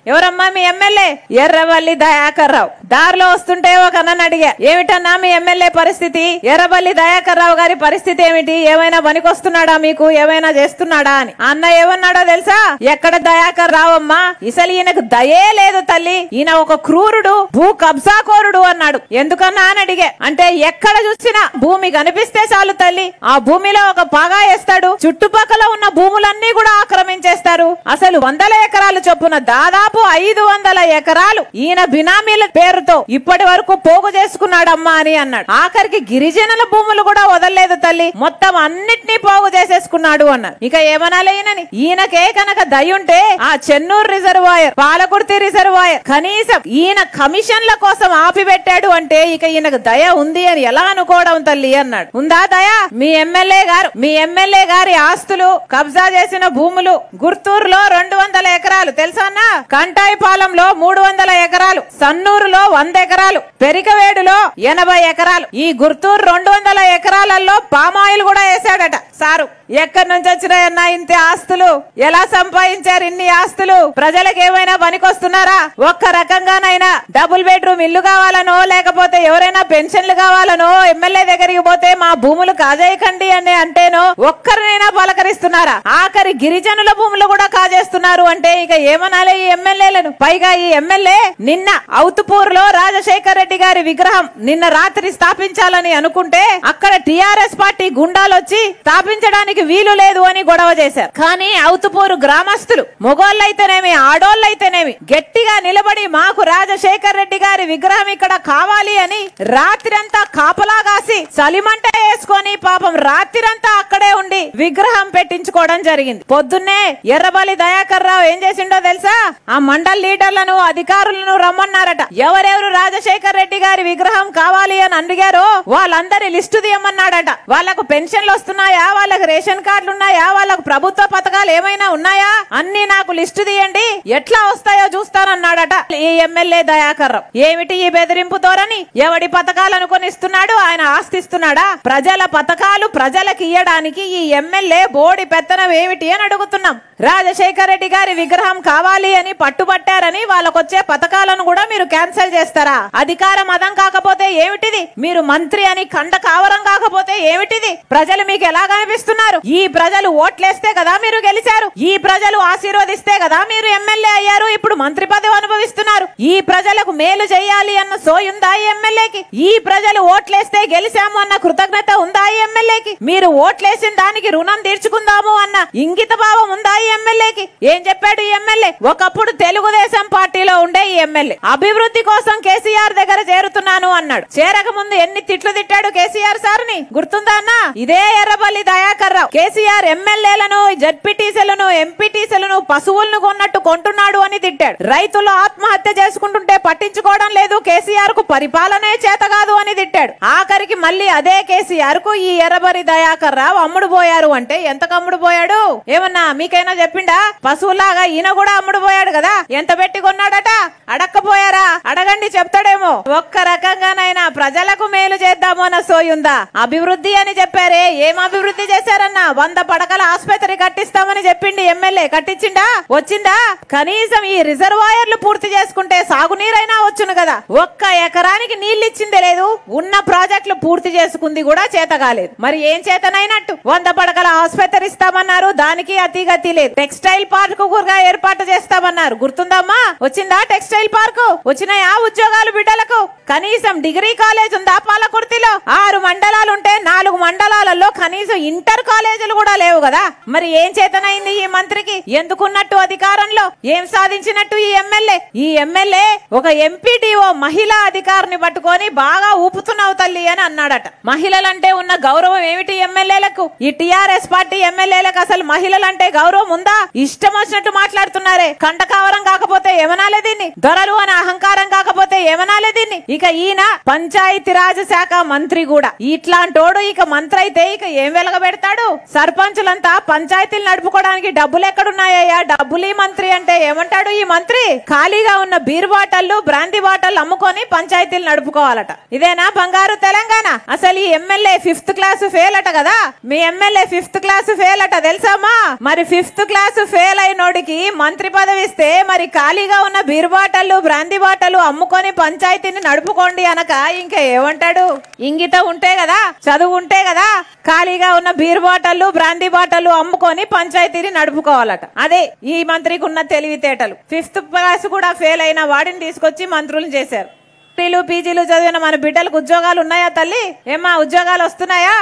ఎవరమ్మా మీ ఎమ్మెల్యే ఎర్రవల్లి దయాకర్ రావు దారిలో వస్తుంటే ఒక అన్నని అడిగా ఏమిటన్నా మీ ఎమ్మెల్యే పరిస్థితి ఎర్రవల్లి దయాకర్ రావు గారి పరిస్థితి ఏమిటి ఏమైనా పనికొస్తున్నాడా మీకు ఏమైనా చేస్తున్నాడా అని అన్న ఏమన్నాడో తెలుసా ఎక్కడ దయాకర్ రావమ్మా ఇసలు ఈయనకు దయే లేదు తల్లి ఈయన ఒక క్రూరుడు భూ కబ్జాకోరుడు అన్నాడు ఎందుకన్నా అని అడిగే అంటే ఎక్కడ చూసినా భూమి కనిపిస్తే చాలు తల్లి ఆ భూమిలో ఒక పాగా వేస్తాడు చుట్టుపక్కల ఉన్న భూములన్నీ కూడా ఆక్రమించేస్తారు అసలు వందల ఎకరాలు చొప్పున దాదాపు ఐదు వందల ఎకరాలు ఈయన బినామీల పేరుతో ఇప్పటి వరకు పోగు చేసుకున్నాడమ్మా అని అన్నాడు ఆఖరికి గిరిజనుల భూములు కూడా వదలలేదు తల్లి మొత్తం అన్నిటినీ పోగు చేసేసుకున్నాడు అన్నాడు ఇక ఏమనాలి ఈయనని ఈయనకే కనుక దయుంటే ఆ చెన్నూరు రిజర్వాయర్ పాలకుర్తి రిజర్వాయర్ కనీసం ఈయన కమిషన్ల కోసం ఆపిపెట్టాడు అంటే ఇక ఈయనకు దయ ఉంది అని ఎలా అనుకోవడం తల్లి అన్నాడు ఉందా దయ మీ ఎమ్మెల్యే గారు మీ ఎమ్మెల్యే గారి ఆస్తులు కబ్జా చేసిన భూములు గుర్తూరులో రెండు వందల ఎకరాలు తెలుసా అన్న కంటాయిపాలెంలో మూడు వందల ఎకరాలు సన్నూరులో వంద ఎకరాలు పెరికవేడులో ఎనభై ఎకరాలు ఈ గుర్తూరు రెండు వందల ఎకరాలలో పామాయిల్ కూడా వేసాడట సారు ఎక్కడి నుంచి వచ్చినాయన్నా ఇంత ఆస్తులు ఎలా సంపాదించారు ఇన్ని ఆస్తులు ప్రజలకు ఏమైనా పనికొస్తున్నారా ఒక్క రకంగానైనా డబుల్ బెడ్రూమ్ ఇల్లు కావాలనో లేకపోతే ఎవరైనా పెన్షన్లు కావాలనో ఎమ్మెల్యే దగ్గరికి పోతే మా భూములు కాజేయకండి అని అంటేనో ఒక్కరినైనా పలకరిస్తున్నారా ఆఖరి గిరిజనుల భూములు కూడా కాజేస్తున్నారు అంటే ఇక ఏమనాలి ఈ ఎమ్మెల్యేలను పైగా ఈ ఎమ్మెల్యే నిన్న అవుతుపూర్ లో రాజశేఖర్ రెడ్డి గారి విగ్రహం నిన్న రాత్రి స్థాపించాలని అనుకుంటే అక్కడ టిఆర్ఎస్ పార్టీ గుండాలు వచ్చి స్థాపించడానికి వీలు లేదు అని గొడవ చేశారు కానీ అవుతుపూరు గ్రామస్తులు మొగోళ్ళైతేనేమి ఆడోళ్ళైతేనేమి గట్టిగా నిలబడి మాకు రాజశేఖర్ రెడ్డి గారి విగ్రహం ఇక్కడ కావాలి అని రాత్రంతా కాపలా కాసి చలిమంట వేసుకొని పాపం రాత్రంతా అక్కడే ఉండి విగ్రహం పెట్టించుకోవడం జరిగింది పొద్దున్నే ఎర్రబలి దయాకర్ రావు ఏం చేసిండో తెలుసా ఆ మండల్ లీడర్లను అధికారులను రమ్మన్నారట ఎవరెవరు రాజశేఖర్ రెడ్డి గారి విగ్రహం కావాలి అని అడిగారో వాళ్ళందరి లిస్టు తీయమన్నాడట వాళ్ళకు పెన్షన్లు వస్తున్నాయా వాళ్ళకి రేషన్ కార్డులు ఉన్నాయా వాళ్ళకు ప్రభుత్వ పథకాలు ఏమైనా ఉన్నాయా అన్ని నాకు లిస్టు తీయండి ఎట్లా వస్తాయో చూస్తానన్నాడట ఈ ఎమ్మెల్యే దయాకర్ రావు ఏమిటి ఈ బెదిరింపు ధోరణి ఎవడి పథకాలు అనుకొని ఇస్తున్నాడు ఆయన ఆస్తిస్తున్నాడా ప్రజల పథకాలు ప్రజలకు ఇయ్యడానికి ఈ ఎమ్మెల్యే బోడి పెత్తనం ఏమిటి అని అడుగుతున్నాం రాజశేఖర్ రెడ్డి గారి విగ్రహం కావాలి అని పట్టుబట్టారని వాళ్ళకొచ్చే పథకాలను కూడా మీరు క్యాన్సిల్ చేస్తారా అధికార మదం కాకపోతే ఏమిటిది మీరు మంత్రి అని కండ కావరం కాకపోతే ఏమిటిది ప్రజలు మీకు ఎలా కనిపిస్తున్నారు ఈ ప్రజలు ఓట్లేస్తే కదా మీరు గెలిచారు ఈ ప్రజలు ఆశీర్వదిస్తే కదా మీరు ఎమ్మెల్యే అయ్యారు ఇప్పుడు మంత్రి పదవి అనుభవిస్తున్నారు ఈ ప్రజలకు మేలు చేయాలి అన్న సోయుందా ఈ ఎమ్మెల్యేకి ఈ ప్రజలు ఓట్లేస్తే గెలిచాము అన్న కృతజ్ఞత ఉందా ఈ ఎమ్మెల్యేకి మీరు ఓట్లేసిన దానికి రుణం తీర్చుకుందాము అన్న ఇంగిత భావం ఉందా ఈ ఎమ్మెల్యేకి ఏం చెప్పాడు ఈ ఎమ్మెల్యే ఒకప్పుడు తెలుగుదేశం పార్టీలో ఉండే ఈ ఎమ్మెల్యే అభివృద్ధి కోసం కేసీఆర్ దగ్గర చేరుతున్నాను అన్నాడు చేరక ముందు ఎన్ని తిట్లు తిట్టాడు కేసీఆర్ సార్ ని గుర్తుందా అన్న ఇదే ఎర్రబల్లి దయాకర్ రావు కేసీఆర్ ఎమ్మెల్యేలను జడ్పీటీసీలను ఎంపీటీసీలను పశువులను కొన్నట్టు కొంటున్నాడు అని తిట్టాడు రైతులు ఆత్మహత్య చేసుకుంటుంటే పట్టించుకోవడం లేదు కేసీఆర్ కు పరిపాలనే చేత కాదు అని తిట్టాడు ఆఖరికి మళ్ళీ అదే కేసీఆర్ కు ఈ ఎర్రబరి దయాకర్ రావు అమ్ముడు పోయారు అంటే ఎంత అమ్ముడు పోయాడు ఏమన్నా మీకైనా చెప్పిండా పశువులాగా ఈయన కూడా అమ్ముడు పోయాడు కదా ఎంత పెట్టి కొన్నాడట అడక్కపోయారా అడగండి చెప్తాడేమో ఒక్క రకంగానైనా ప్రజలకు మేలు చేద్దాము అన్న సోయుందా అభివృద్ధి అని చెప్పారే ఏం అభివృద్ధి చేశారన్నా వంద పడకల ఆసుపత్రి కట్టిస్తామని చెప్పిండి ఎమ్మెల్యే కట్టించిండా వచ్చిందా కనీసం ఈ రిజర్వాయర్లు పూర్తి చేసుకుంటే సాగునీరైనా వచ్చును కదా ఒక్క ఎకరానికి నీళ్లు ఇచ్చిందే లేదు ఉన్న ప్రాజెక్టులు పూర్తి చేసుకుంది కూడా చేత కాలేదు మరి ఏం చేతనైనట్టు వంద పడకల ఆసుపత్రి ఇస్తామన్నారు దానికి అతిగతి లేదు టెక్స్టైల్ పార్క్ కూడా ఏర్పాటు చేస్తామన్నారు గుర్తుందమ్మా వచ్చిందా టెక్స్టైల్ పార్క్ వచ్చినాయా ఉద్యోగాలు బిడ్డలకు కనీసం డిగ్రీ కాలేజ్ ఉందా పాలకుర్తిలో ఆరు మండలాలు ఉంటే నాలుగు మండలాలలో కనీసం ఇంటర్ కాలేజీలు కూడా లేవు కదా మరి ఏం చేతనైంది ఈ మంత్రికి ఎందుకున్నట్టు అధికారంలో ఏం సాధించినట్టు ఈ ఎమ్మెల్యే ఈ ఎమ్మెల్యే ఒక ఎంపీటీఓ మహిళా అధికారిని పట్టుకొని బాగా ఊపుతున్నావు తల్లి అని అన్నాడట మహిళలంటే ఉన్న గౌరవం ఏమిటి ఎమ్మెల్యేలకు ఈ టిఆర్ఎస్ పార్టీ ఎమ్మెల్యేలకు అసలు మహిళలంటే గౌరవం ఉందా ఇష్టం వచ్చినట్టు మాట్లాడుతున్నారే కంటకావరం కాకపోతే ఏమనాలే దీన్ని దొరలు అని అహంకారం కాకపోతే ఏమనాలే దీన్ని మంత్రిని ఇక ఈయన పంచాయతీరాజ్ శాఖ మంత్రి కూడా ఇట్లాంటోడు ఇక మంత్రి అయితే ఇక ఏం వెలగబెడతాడు సర్పంచులంతా పంచాయతీలు నడుపుకోవడానికి డబ్బులు ఎక్కడున్నాయ్యా డబ్బులు ఈ మంత్రి అంటే ఏమంటాడు ఈ మంత్రి ఖాళీగా ఉన్న బీర్ బాటళ్ళు బ్రాంతి బాటళ్ళు అమ్ముకొని పంచాయతీలు నడుపుకోవాలట ఇదేనా బంగారు తెలంగాణ అసలు ఈ ఎమ్మెల్యే ఫిఫ్త్ క్లాస్ ఫెయిల్ అట కదా మీ ఎమ్మెల్యే ఫిఫ్త్ క్లాస్ ఫెయిల్ అట తెలుసామా మరి ఫిఫ్త్ క్లాస్ ఫెయిల్ అయినోడికి మంత్రి పదవి ఇస్తే మరి ఖాళీగా ఉన్న బీర్ బాటలు బ్రాంతి బాటలు అమ్ముకొని పంచాయతీని నడుపుకోండి అనక ఇంకా ఏమంటాడు ఇంగిత ఉంటే కదా చదువు ఉంటే కదా ఖాళీగా ఉన్న బీర్ బాటలు బ్రాంతి బాటలు అమ్ముకొని పంచాయతీని నడుపుకోవాలట అదే ఈ మంత్రికి ఉన్న తెలివితేటలు ఫిఫ్త్ క్లాస్ కూడా ఫెయిల్ అయిన వాడిని తీసుకొచ్చి మంత్రులు చేశారు పీలు పీజీలు చదివిన మన బిడ్డలకు ఉద్యోగాలు ఉన్నాయా తల్లి ఏమ్మా ఉద్యోగాలు వస్తున్నాయా